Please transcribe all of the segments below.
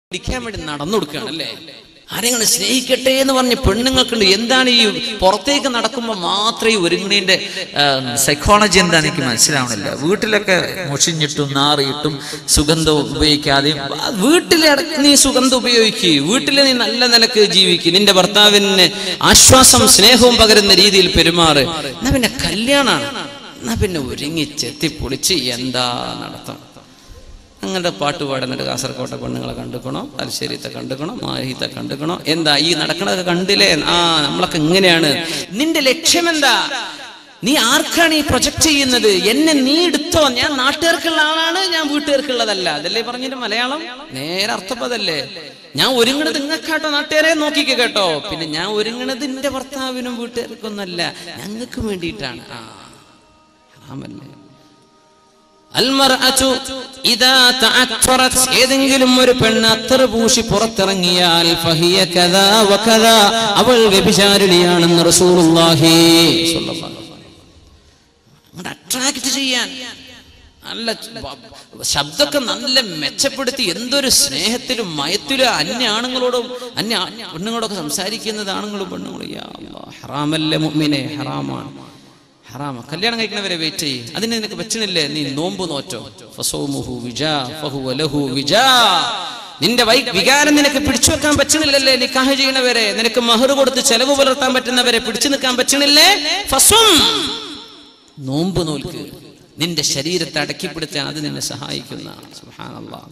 ഇരിക്കാൻ വേണ്ടി നടന്നു കൊടുക്കുകയാണ് അല്ലേ ആരെങ്കിലും സ്നേഹിക്കട്ടെ എന്ന് പറഞ്ഞ് പെണ്ണുങ്ങൾക്കുണ്ട് എന്താണ് ഈ പുറത്തേക്ക് നടക്കുമ്പോൾ മാത്രമേ ഈ ഒരുങ്ങണീന്റെ സൈക്കോളജി എന്താണെന്ന് എനിക്ക് മനസ്സിലാവണില്ല വീട്ടിലൊക്കെ മുഷിഞ്ഞിട്ടും നാറിയിട്ടും സുഗന്ധം ഉപയോഗിക്കാതെയും ആ വീട്ടിലെ അടക്കം നീ സുഗന്ധം ഉപയോഗിക്കുക വീട്ടിൽ നീ നല്ല നിലക്ക് ജീവിക്കുക നിന്റെ ഭർത്താവിന് ആശ്വാസം സ്നേഹവും പകരുന്ന രീതിയിൽ പെരുമാറ് എന്നാ പിന്നെ കല്യാണാണ് എന്നാ പിന്നെ ഒരുങ്ങി ചെത്തി പൊളിച്ച് എന്താ നടത്തം അങ്ങനത്തെ പാട്ട് പാടുന്നുണ്ട് കാസർകോട്ടെ പെണ്ണുങ്ങളെ കണ്ടുക്കണോ തലശ്ശേരിത്തെ കണ്ടുക്കണോ മാഹിത്തെ കണ്ടുക്കണോ എന്താ ഈ നടക്കണതൊക്കെ കണ്ടില്ലേ ആ നമ്മളൊക്കെ ഇങ്ങനെയാണ് നിന്റെ ലക്ഷ്യം എന്താ നീ ആർക്കാണ് ഈ പ്രൊജക്ട് ചെയ്യുന്നത് എന്നെ നീ എടുത്തോ ഞാൻ നാട്ടുകാർക്കുള്ള ആളാണ് ഞാൻ വീട്ടുകാർക്കുള്ളതല്ല അതല്ലേ പറഞ്ഞിട്ട് മലയാളം നേരെ അർത്ഥപ്പതല്ലേ ഞാൻ ഒരുങ്ങണത് നിങ്ങൾക്കാട്ടോ നാട്ടുകാരെ നോക്കിക്ക കേട്ടോ പിന്നെ ഞാൻ ഒരുങ്ങണത് എന്റെ ഭർത്താവിനും വീട്ടുകാർക്കൊന്നല്ല ഞങ്ങൾക്ക് വേണ്ടിയിട്ടാണ് ആ ഹറാമല്ലേ അൽമർഅതു ഇദാ തഅത്തറത് ഏതെങ്കിലും ഒരു പെണ്ണ് അത്തർ പൂശി പുറത്തിറങ്ങിയാൽ ഫഹിയ കദാ വകദാ അവൾ വ്യഭിചാരിണിയാണെന്ന് റസൂലുള്ളാഹി സ്വല്ലല്ലാഹു അലൈഹി വസല്ലം അട്രാക്ട് ചെയ്യാൻ നല്ല ബ- ശബ്ദമൊക്കെ നല്ല മെച്ചപ്പെടുത്തി എന്തൊരു സ്നേഹത്തിലും മയത്തിലും അന്യ ആണുങ്ങളോടും അന്യ പെണ്ണുങ്ങളോടൊക്കെ സംസാരിക്കുന്നത് ആണുങ്ങളും പെണ്ണുങ്ങളും യാ അല്ലാഹ്. ഹറാമല്ലേ മുഅ്മിനെ ഹറാമാണ് ഹറാമ കല്യാണം കഴിക്കണവരെ വെയിറ്റ് ചെയ്യ് അതിന് നിനക്ക് പറ്റണില്ലേ നീ നോമ്പ് നോറ്റോ ഫസൗമുഹു വിജാ ഫഹുവ ലഹു വിജാ നിന്റെ വൈ വികാരം നിനക്ക് പിടിച്ചു വെക്കാൻ പറ്റണില്ലല്ലേ നിക്കാഹ് ചെയ്യണവരെ നിനക്ക് മഹർ കൊടുത്ത് ചെലവ് പുലർത്താൻ പറ്റുന്നവരെ പിടിച്ചു നിൽക്കാൻ പറ്റണില്ലേ ഫസും നോമ്പ് നോൽക്ക് നിന്റെ ശരീരത്തെ അടക്കിപ്പിടുത്താൻ അത് നിന്നെ സഹായിക്കുന്ന സുബ്ഹാനല്ലാഹ്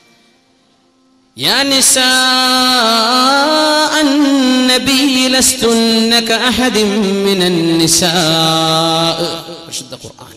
يا نساء النبي لستن كأحد من النساء رشد القرآن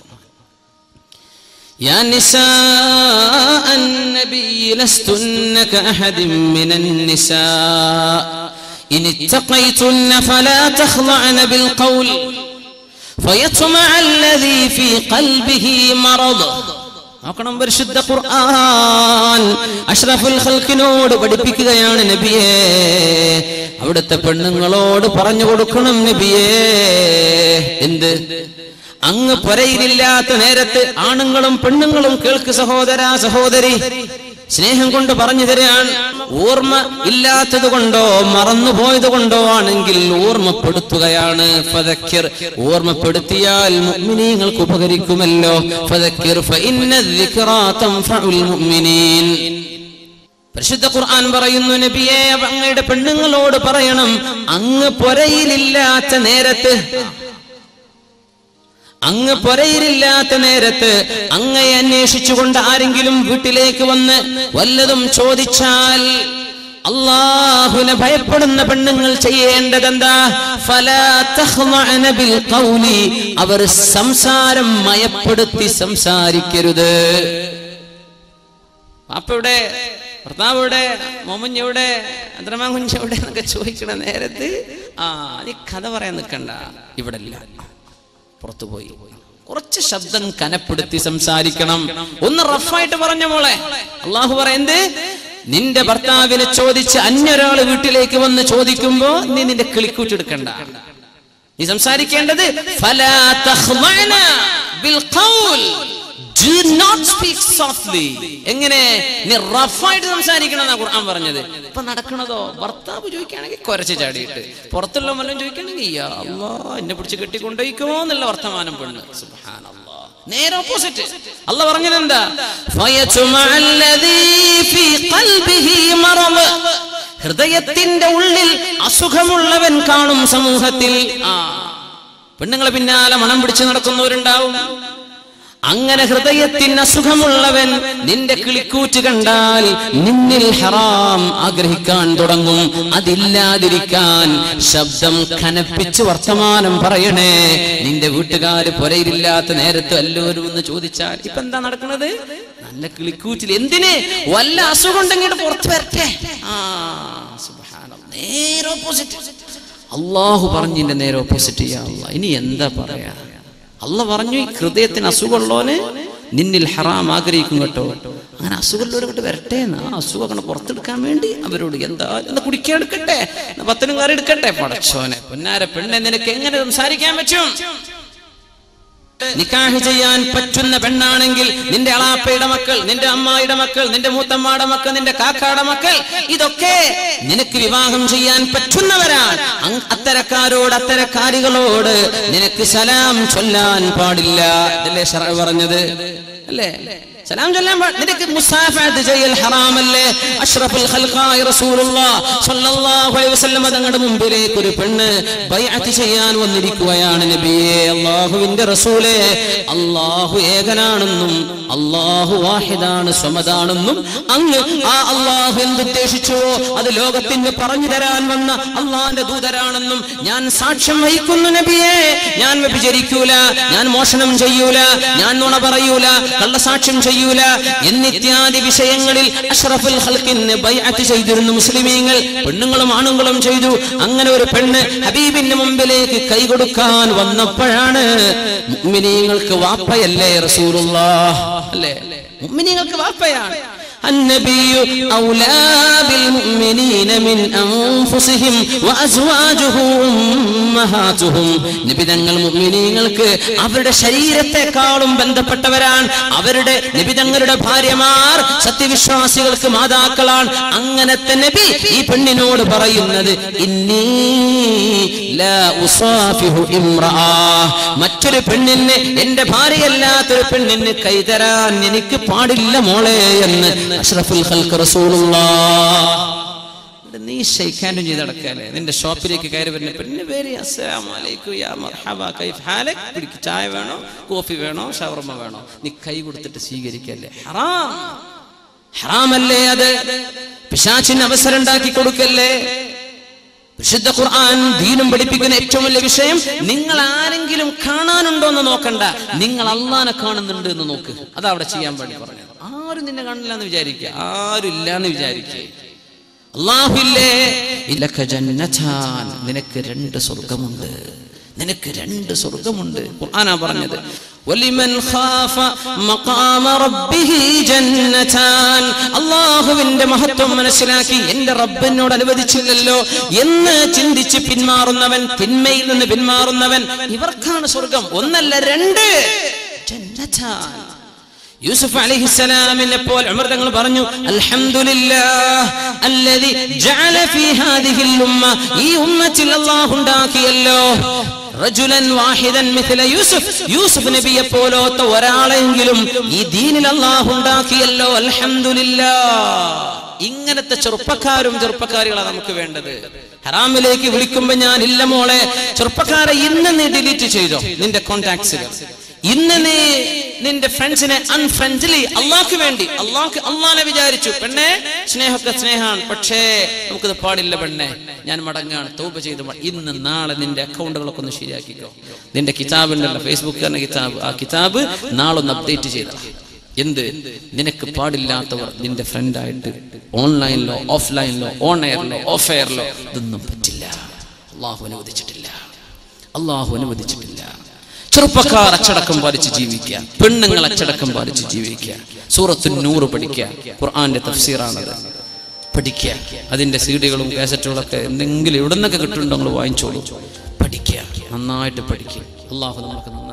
يا نساء النبي لستن كأحد من النساء إن اتقيتن فلا تخضعن بالقول فيطمع الذي في قلبه مرض നോക്കണം പരിശുദ്ധ ഖുർആൻ അഷ്റഫുൽ ഖൽക്കിനോട് പഠിപ്പിക്കുകയാണ് നബിയെ അവിടുത്തെ പെണ്ണുങ്ങളോട് പറഞ്ഞു കൊടുക്കണം നബിയെ എന്ത് അങ്ങ് പുരയിലില്ലാത്ത നേരത്ത് ആണുങ്ങളും പെണ്ണുങ്ങളും കേൾക്ക് സഹോദര സഹോദരി സ്നേഹം കൊണ്ട് പറഞ്ഞു തരാൻ ഓർമ്മ ഇല്ലാത്തത് കൊണ്ടോ മറന്നുപോയത് കൊണ്ടോ ആണെങ്കിൽ ഓർമ്മപ്പെടുത്തുകയാണ് ഫദക്കിർ ഓർമ്മപ്പെടുത്തിയാൽ മുഅ്മിനീങ്ങൾക്ക് ഉപകരിക്കുമല്ലോ ഫദക്കിർ ഫഇന്ന الذിക്റാ തൻഫഉൽ മുഅ്മിനീൻ പരിശുദ്ധ ഖുർആൻ പറയുന്നു നബിയെ അങ്ങയുടെ പെണ്ണുങ്ങളോട് പറയണം അങ്ങ് പൊരയിലില്ലാത്ത നേരത്ത് അങ്ങ് പൊരയിലില്ലാത്ത നേരത്ത് അങ്ങയെ അന്വേഷിച്ചുകൊണ്ട് ആരെങ്കിലും വീട്ടിലേക്ക് വന്ന് വല്ലതും ചോദിച്ചാൽ അള്ളാഹുനെ ഭയപ്പെടുന്ന പെണ്ണുങ്ങൾ ചെയ്യേണ്ടതെന്താ ഫലാ തഖ്ളഅന ബിൽ ഖൗലി അവർ സംസാരം മയപ്പെടുത്തി സംസാരിക്കരുത് പാപ്പയുടെ ഭർത്താവിടെ മോമഞ്ഞെവിടെ അദ്രമാൻ കുഞ്ഞെവിടെ എന്നൊക്കെ ചോദിക്കണ നേരത്ത് ആ നീ കഥ പറയാൻ നിൽക്കണ്ട ഇവിടെ ഇല്ല പുറത്തുപോയി കുറച്ച് ശബ്ദം കനപ്പെടുത്തി സംസാരിക്കണം ഒന്ന് റഫായിട്ട് പറഞ്ഞ മോളെ അള്ളാഹു പറയുന്നത് നിന്റെ ഭർത്താവിനെ ചോദിച്ച് അന്യൊരാള് വീട്ടിലേക്ക് വന്ന് ചോദിക്കുമ്പോ നീ നിന്റെ കിളിക്കൂറ്റെടുക്കണ്ട നീ സംസാരിക്കേണ്ടത് ഫലാ തഖ്ളഅന ബിൽ ഖൗൽ Do not speak softly. എങ്ങനെ നീ റഫായിട്ട് സംസാരിക്കണം എന്നാ ഖുർആൻ പറഞ്ഞത് ഇപ്പൊ നടക്കണതോ ഭർത്താവ് ചോദിക്കുകയാണെങ്കിൽ കുരച്ച് ചാടിയിട്ട് പുറത്തുള്ള വല്ലതും ചോദിക്കുകയാണെങ്കിൽ യാ അല്ലാ എന്നെ പിടിച്ച് കെട്ടിക്കൊണ്ടോയിക്കുമോ എന്നുള്ള വർത്തമാനം പെണ്ണ് സുബ്ഹാനല്ലാ നേരെ ഓപ്പോസിറ്റ് അല്ല പറഞ്ഞത് എന്താ ഹൃദയത്തിന്റെ ഉള്ളിൽ അസുഖമുള്ളവൻ കാണും സമൂഹത്തിൽ ആ പെണ്ണുങ്ങളെ പിന്നാലെ മണം പിടിച്ച് നടക്കുന്നവരുണ്ടാവും അങ്ങനെ ഹൃദയത്തിന് അസുഖമുള്ളവൻ നിന്റെ കിളിക്കൂറ്റ് കണ്ടാൽ നിന്നിൽ ഹറാം ആഗ്രഹിക്കാൻ തുടങ്ങും അതില്ലാതിരിക്കാൻ ശബ്ദം കനപ്പിച്ച് വർത്തമാനം പറയണേ നിന്റെ വീട്ടുകാര് പുരയിലില്ലാത്ത നേരത്ത് എല്ലാവരും ഒന്ന് ചോദിച്ചാൽ ഇപ്പൊ എന്താ നടക്കുന്നത് നല്ല കിളിക്കൂറ്റിൽ എന്തിന് വല്ല അസുഖം ഉണ്ടെങ്കിൽ പുറത്തു വരട്ടെ ആ സുബ്ഹാനല്ലാഹ്. നേരെ ഓപ്പോസിറ്റ് അള്ളാഹു പറഞ്ഞിന്റെ നേരെ ഓപ്പോസിറ്റ് ചെയ്യാ അല്ലാ. ഇനി എന്താ പറയാ അല്ല പറഞ്ഞു ഈ ഹൃദയത്തിന് അസുഖമുള്ളവന് നിന്നിൽ ഹറാം ആഗ്രഹിക്കും കേട്ടോ അങ്ങനെ അസുഖമുള്ളവരോട്ട് വരട്ടെ എന്ന് ആ അസുഖം അങ്ങനെ പുറത്തെടുക്കാൻ വേണ്ടി അവരോട് എന്താ എന്താ കുടിക്കാൻ എടുക്കട്ടെ എന്നാ പത്തിനും കറി എടുക്കട്ടെ പടച്ചോനെ പൊന്നാര പെണ്ണെ നിനക്ക് എങ്ങനെ സംസാരിക്കാൻ പറ്റും നിക്കാഹ് ചെയ്യാൻ പറ്റുന്ന പെണ്ണാണെങ്കിൽ നിന്റെ അളാപ്പയുടെ മക്കൾ നിന്റെ അമ്മായിയുടെ മക്കൾ നിന്റെ മൂത്തമ്മയുടെ മക്കൾ നിന്റെ കാക്കാടെ മക്കൾ ഇതൊക്കെ നിനക്ക് വിവാഹം ചെയ്യാൻ പറ്റുന്നവരാണ് അങ് അത്തരക്കാരോട് അത്തരക്കാരികളോട് നിനക്ക് സലാം ചൊല്ലാൻ പാടില്ല ഇതല്ലേ ഷറ പറഞ്ഞത് അല്ലേ സലാം ചൊല്ലാൻ പാ- നിനക്ക് മുസാഫത്ത് ചെയ്യൽ ഹറാമല്ലേ അഷ്റഫുൽ ഖൽഖായി റസൂലുള്ളാഹ് സ്വല്ലല്ലാഹു അലൈഹി വസല്ലം തങ്ങളുടെ മുമ്പിലേക്ക് ഒരു പെണ്ണ് ബൈഅത്ത് ചെയ്യാൻ വന്നിരിക്കുകയാണ് നബിയെ അള്ളാഹുവിന്റെ റസൂലേ അള്ളാഹു ഏകനാണെന്നും അള്ളാഹു വാഹിദാണ് സ്വമതാണെന്നും അങ്ങ് ആ അള്ളാഹു എന്തുദ്ദേശിച്ചുവോ അത് ലോകത്തിന് പറഞ്ഞു തരാൻ വന്ന അള്ളാഹിന്റെ ദൂതരാണെന്നും ഞാൻ സാക്ഷ്യം വഹിക്കുന്നു നബിയെ ഞാൻ വ്യഭിചരിക്കൂല ഞാൻ മോഷണം ചെയ്യൂല ഞാൻ നുണ പറയൂല കള്ളസാക്ഷ്യം ചെയ്യൂല എന്നിത്യാദി വിഷയങ്ങളിൽ അഷ്റഫുൽ ഹൽക്കിന് ബൈഅത്ത് ചെയ്തിരുന്നു മുസ്ലിമീങ്ങൾ പെണ്ണുങ്ങളും ആണുങ്ങളും ചെയ്തു അങ്ങനെ ഒരു പെണ്ണ് ഹബീബിന്റെ മുമ്പിലേക്ക് കൈ കൊടുക്കാൻ വന്നപ്പോഴാണ് മുഅ്മിനീങ്ങൾക്ക് വാപ്പയല്ലേ റസൂലുള്ളാഹ് അല്ലേ മുഅ്മിനീങ്ങൾക്ക് വാപ്പയാണ് النبي أولى بالمؤمنين من أنفسهم وأزواجه أمهاتهم നബി തങ്ങൾ മുഅ്മിനീങ്ങൾക്ക് അവരുടെ ശരീരത്തെക്കാളും ബന്ധപ്പെട്ടവരാണ് അവരുടെ നബി തങ്ങളുടെ ഭാര്യമാർ സത്യവിശ്വാസികൾക്ക് മാതാക്കളാണ് അങ്ങനത്തെ നബി ഈ പെണ്ണിനോട് പറയുന്നത് ഇന്നീ ലാ ഉസാഫിഹു ഇമ്രഅ മറ്റൊരു പെണ്ണിന് എന്റെ ഭാര്യയല്ലാത്തൊരു പെണ്ണിന് കൈതരാൻ എനിക്ക് പാടില്ല മോളെ എന്ന് അഷ്റഫുൽ ഖൽഖ് റസൂലുള്ളാഹ് ഇവിടെ നീ ഷെയ്ഖാനും ചെയ്ത് നടക്കാല്ലേ നിന്റെ ഷോപ്പിലേക്ക് കയറി വരുന്ന പെണ്ണ് പേര് അസ്സലാമു അലൈക്കും യാ മർഹബ കൈഫ് ഹാലക് പിടിക്ക് ചായ വേണോ കോഫി വേണോ ഷവർമ വേണോ നീ കൈ കൊടുത്തിട്ട് സ്വീകരിക്കല്ലേ ഹറാം ഹറാമല്ലേ അത് പിശാച്ചിന് അവസരം ഉണ്ടാക്കി കൊടുക്കല്ലേ വിശുദ്ധ ഖുർആൻ ദീനും പഠിപ്പിക്കുന്ന ഏറ്റവും വലിയ വിഷയം നിങ്ങൾ ആരെങ്കിലും കാണാനുണ്ടോ എന്ന് നോക്കണ്ട നിങ്ങൾ അള്ളാനെ കാണുന്നുണ്ട് എന്ന് നോക്ക് അതാ അവിടെ ചെയ്യാൻ വേണ്ടി പറഞ്ഞത് ആരും നിന്നെ കാണില്ല എന്ന് വിചാരിക്കുക ആരും ഇല്ല എന്ന് വിചാരിക്കുക അള്ളാഹുല്ലേ ഇലക്ക ജന്നതാൻ നിനക്ക് രണ്ട് സ്വർഗമുണ്ട് നിനക്ക് രണ്ട് സ്വർഗമുണ്ട് ഖുർആനാ പറഞ്ഞത് വലിമൻ ഖാഫ മഖാമ റബ്ബിഹി ജന്നതാൻ അല്ലാഹുവിന്റെ മഹത്വം മനസ്സിലാക്കി എന്റെ റബ്ബിനോട് അനുവദിച്ചില്ലല്ലോ എന്ന് ചിന്തിച്ച് പിന്മാറുന്നവൻ തിന്മയിൽ നിന്ന് പിന്മാറുന്നവൻ ഇവർക്കാണ് സ്വർഗം ഒന്നല്ല രണ്ട് ജന്നതാൻ യൂസുഫ് അലൈഹിസ്സലാമിനെ പോൽ ഉമർ തങ്ങൾ പറഞ്ഞു അൽഹംദുലില്ലാഹ് അല്ലദി ജഅല ഫീ ഹാദിഹിൽ ഉമ്മ ഈ ഉമ്മത്തിൽ അല്ലാഹു ഉണ്ടാക്കിയല്ലോ റജുലൻ വാഹിദൻ മിഥല യൂസുഫ് യൂസുഫ് നബിയെ പോലോത്ത ഒരാളെങ്കിലും ഈ ദീനിൽ അല്ലാഹു ഉണ്ടാക്കിയല്ലോ അൽഹംദുലില്ലാഹ് ഇങ്ങനത്തെ ചെറുപ്പക്കാരും ചെറുപ്പക്കാരികളാണ് നമുക്ക് വേണ്ടത് ഹറാമിലേക്ക് വിളിക്കുമ്പോ ഞാൻ ഇല്ല മോളെ ചെറുപ്പക്കാരെ ഇന്ന് നീ ഡിലീറ്റ് ചെയ്തോ നിന്റെ കോണ്ടാക്ട്സുകൾ ഇന്ന് നീ നിന്റെ ഫ്രണ്ട്സിനെ അൺഫ്രണ്ട്ലി അള്ളാഹ്ക്ക് വേണ്ടി അള്ളാഹ്ക്ക് അള്ളാനെ വിചാരിച്ചു പെണ്ണെ സ്നേഹമൊക്കെ സ്നേഹമാണ് പക്ഷേ നമുക്കിത് പാടില്ല പെണ്ണെ ഞാൻ മടങ്ങാണ് തൗബ ചെയ്ത് മ- ഇന്ന് നാളെ നിന്റെ അക്കൗണ്ടുകളൊക്കെ ഒന്ന് ശരിയാക്കിക്കോ നിന്റെ കിതാബ് ഉണ്ടല്ലോ ഫേസ്ബുക്ക് തന്നെ കിതാബ് ആ കിതാബ് നാളെ ഒന്ന് അപ്ഡേറ്റ് ചെയ്ത എന്ത് നിനക്ക് പാടില്ലാത്തവർ നിന്റെ ഫ്രണ്ടായിട്ട് ഓൺലൈനിലോ ഓഫ്ലൈനിലോ ഓൺ എയറിലോ ഓഫ് എയറിലോ ഇതൊന്നും പറ്റില്ല അള്ളാഹു അനുവദിച്ചിട്ടില്ല അള്ളാഹു അനുവദിച്ചിട്ടില്ല ചെറുപ്പക്കാർ അച്ചടക്കം പാലിച്ച് ജീവിക്കുക പെണ്ണുങ്ങൾ അച്ചടക്കം പാലിച്ച് ജീവിക്കുക സൂറത്തു നൂറ് പഠിക്കുക ഖുർആന്റെ തഫ്സീറാണത് പഠിക്കുക അതിന്റെ സീഡികളും കാസറ്റുകളൊക്കെ എന്തെങ്കിലും എവിടെ നിന്നൊക്കെ കിട്ടുന്നുണ്ടോ നിങ്ങൾ വാങ്ങിച്ചോളൂ പഠിക്കുക നന്നായിട്ട് പഠിക്കുക അള്ളാഹു നമുക്ക് നന്നായി